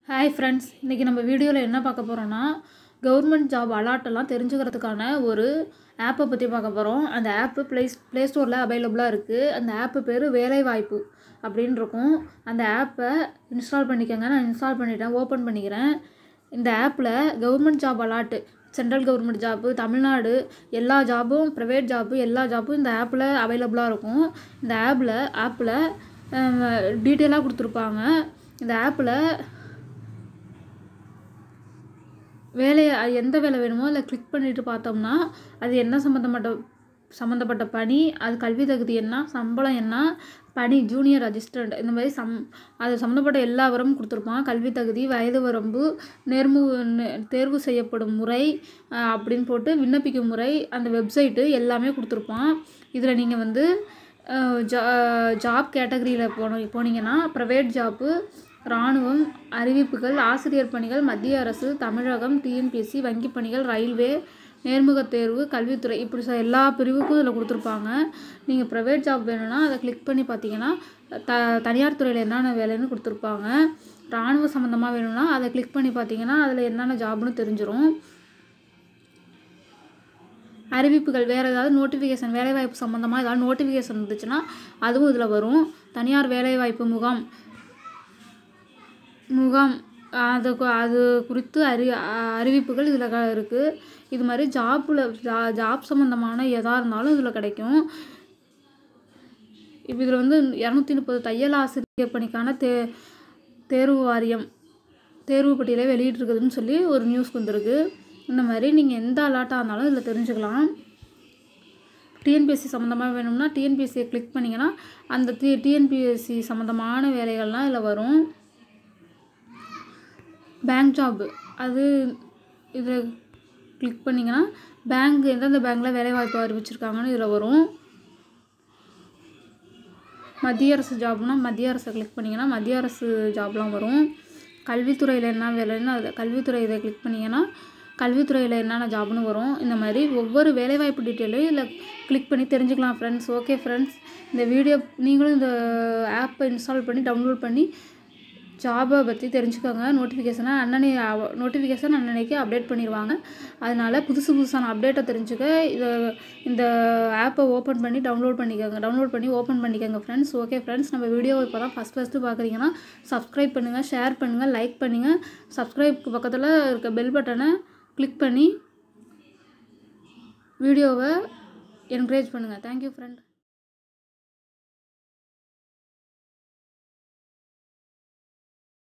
hi friends இன்றைக்கி நம்ம வீடியோவில் என்ன பார்க்க போகிறோன்னா கவர்மெண்ட் ஜாப் அலாட்டெல்லாம் தெரிஞ்சுக்கிறதுக்கான ஒரு ஆப்பை பற்றி பார்க்க போகிறோம் அந்த ஆப்பு ப்ளே ப்ளே ஸ்டோரில் அவைலபிளாக இருக்குது அந்த ஆப்பு பேர் வேலைவாய்ப்பு அப்படின்னு இருக்கும் அந்த ஆப்பை இன்ஸ்டால் பண்ணிக்கோங்க நான் இன்ஸ்டால் பண்ணிட்டேன் ஓப்பன் பண்ணிக்கிறேன் இந்த ஆப்பில் government job alert central government job Tamil Nadu எல்லா ஜாபும் ப்ரைவேட் ஜாப்பு எல்லா ஜாப்பும் இந்த ஆப்பில் அவைலபிளாக இருக்கும் இந்த ஆப்பில் ஆப்பில் டீட்டெயிலாக கொடுத்துருப்பாங்க இந்த ஆப்பில் வேலையை அது எந்த வேலை வேணுமோ அதில் கிளிக் பண்ணிட்டு பார்த்தோம்னா அது என்ன சம்மந்தப்பட்ட சம்மந்தப்பட்ட பணி அது கல்வி தகுதி என்ன சம்பளம் என்ன பணி ஜூனியர் அசிஸ்டண்ட் இந்த மாதிரி சம் அது சம்மந்தப்பட்ட எல்லா விவரமும் கொடுத்துருப்பான் கல்வி தகுதி வயது வரம்பு நேர்மு நே- தேர்வு செய்யப்படும் முறை அஹ், அப்படின்னு போட்டு விண்ணப்பிக்கும் முறை அந்த வெப்சைட்டு எல்லாமே கொடுத்துருப்பான் இதில் நீங்கள் வந்து அஹ், ஜா ஜாப் கேட்டகரியில் போன போனீங்கன்னா ப்ரைவேட் ஜாப்பு இராணுவம் அறிவிப்புகள் ஆசிரியர் பணிகள் மத்திய அரசு தமிழகம் டிஎன்பிஎஸ்சி வங்கிப் பணிகள் ரயில்வே நேர்முகத் தேர்வு கல்வித்துறை இப்படி ச எல்லா பிரிவுக்கும் இதில் கொடுத்துருப்பாங்க நீங்கள் ப்ரைவேட் ஜாப் வேணும்னா அதை கிளிக் பண்ணி பார்த்தீங்கன்னா த தனியார் துறையில் என்னென்ன வேலைன்னு கொடுத்துருப்பாங்க இராணுவ சம்மந்தமாக வேணும்னா அதை கிளிக் பண்ணி பார்த்தீங்கன்னா அதில் என்னென்ன ஜாப்னு தெரிஞ்சிரும் அறிவிப்புகள் வேறு ஏதாவது நோட்டிஃபிகேஷன் வேலைவாய்ப்பு சம்மந்தமாக ஏதாவது நோட்டிஃபிகேஷன் இருந்துச்சுன்னா அதுவும் இதில் வரும் தனியார் வேலைவாய்ப்பு முகாம் முகாம் அது கு- அது குறித்து அறி அ- அறிவிப்புகள் இதில் க இருக்குது இது மாதிரி ஜாப்பில் ஜா ஜாப் சம்மந்தமான எதாக இருந்தாலும் இதில் கிடைக்கும் இப்போ இதில் வந்து இரநூத்தி முப்பது தையல் ஆசிரியர் பணிக்கான தே தேர்வு வாரியம் தேர்வு பட்டியலை வெளியிட்டிருக்குதுன்னு சொல்லி ஒரு நியூஸ் வந்திருக்கு இந்த மாதிரி நீங்கள் எந்த அலாட்டாக இருந்தாலும் இதில் தெரிஞ்சுக்கலாம் டிஎன்பிஎஸ்சி சம்மந்தமாக வேணும்னா டிஎன்பிஎஸ்சியை கிளிக் பண்ணிங்கன்னா அந்த டி டிஎன்பிஎஸ்சி சம்மந்தமான வேலைகள்லாம் இதில் வரும் பேங்க் ஜாப் அது இதில் கிளிக் பண்ணிங்கன்னா பேங்க் எந்தெந்த பேங்க்கில் வேலைவாய்ப்பு அறிவிச்சிருக்காங்கன்னு இதில் வரும் மத்திய அரசு ஜாப்னா மத்திய அரசை கிளிக் பண்ணிங்கன்னா மத்திய அரசு ஜாப்லாம் வரும் கல்வித்துறையில் என்ன வேலைன்னு அதை கல்வித்துறை இதை கிளிக் பண்ணிங்கன்னா கல்வித்துறையில் என்னென்ன ஜாப்னு வரும் இந்த மாதிரி ஒவ்வொரு வேலைவாய்ப்பு டீட்டெயிலையும் இதில் கிளிக் பண்ணி தெரிஞ்சுக்கலாம் ஃப்ரெண்ட்ஸ் ஓகே ஃப்ரெண்ட்ஸ் இந்த வீடியோ நீங்களும் இந்த ஆப்பை இன்ஸ்டால் பண்ணி டவுன்லோட் பண்ணி ஜாபை பற்றி தெரிஞ்சுக்கோங்க நோட்டிஃபிகேஷனை அன்னனை நோட்டிஃபிகேஷன் அன்னன்னைக்கு அப்டேட் பண்ணிடுவாங்க அதனால் புதுசு புதுசான அப்டேட்டை தெரிஞ்சுக்க இதை இந்த ஆப்பை ஓப்பன் பண்ணி டவுன்லோட் பண்ணிக்கோங்க டவுன்லோட் பண்ணி ஓப்பன் பண்ணிக்கோங்க ஃப்ரெண்ட்ஸ் ஓகே ஃப்ரெண்ட்ஸ் நம்ம வீடியோ இப்போ தான் ஃபஸ்ட் ஃபஸ்ட்டு பார்க்குறீங்கன்னா சப்ஸ்கிரைப் பண்ணுங்கள் ஷேர் பண்ணுங்கள் லைக் பண்ணுங்கள் சப்ஸ்கிரைப்க்கு பக்கத்தில் இருக்க பெல் பட்டனை கிளிக் பண்ணி வீடியோவை என்கரேஜ் பண்ணுங்கள் தேங்க்யூ ஃப்ரெண்ட்